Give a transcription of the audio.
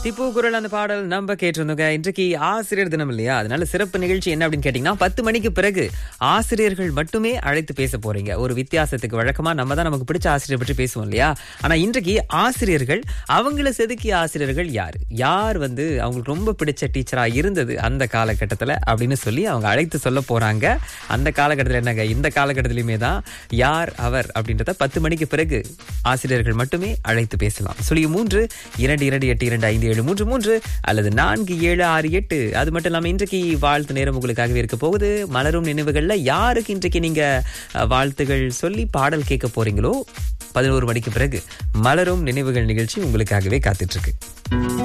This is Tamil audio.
திப்பு குரல் அந்த பாடல் நம்ம கேட்டிருந்தோங்க இன்றைக்கு ஆசிரியர் தினம் இல்லையா அதனால சிறப்பு நிகழ்ச்சி என்ன அப்படின்னு கேட்டீங்கன்னா பத்து மணிக்கு பிறகு ஆசிரியர்கள் மட்டுமே அழைத்து பேச போறீங்க ஒரு வித்தியாசத்துக்கு வழக்கமா நம்ம தான் நமக்கு பிடிச்ச ஆசிரியர் பற்றி பேசுவோம் இல்லையா ஆனா இன்றைக்கு ஆசிரியர்கள் அவங்கள செதுக்கிய ஆசிரியர்கள் யார் யார் வந்து அவங்களுக்கு ரொம்ப பிடிச்ச டீச்சரா இருந்தது அந்த காலகட்டத்துல அப்படின்னு சொல்லி அவங்க அழைத்து சொல்ல போறாங்க அந்த காலகட்டத்தில் என்னங்க இந்த காலகட்டத்திலுமே தான் யார் அவர் அப்படின்றத பத்து மணிக்கு பிறகு ஆசிரியர்கள் மட்டுமே அழைத்து பேசலாம் சொல்லி மூன்று இரண்டு இரண்டு எட்டு இரண்டு ஐந்து ஏழு மூன்று மூன்று அல்லது நான்கு ஏழு ஆறு எட்டு அது மட்டும் இல்லாம இன்றைக்கு வாழ்த்து நேரம் உங்களுக்காகவே இருக்க போகுது மலரும் நினைவுகள்ல யாருக்கு இன்றைக்கு நீங்க அஹ், வாழ்த்துகள் சொல்லி பாடல் கேட்க போறீங்களோ பதினோரு மணிக்கு பிறகு மலரும் நினைவுகள் நிகழ்ச்சி உங்களுக்காகவே காத்துட்டு இருக்கு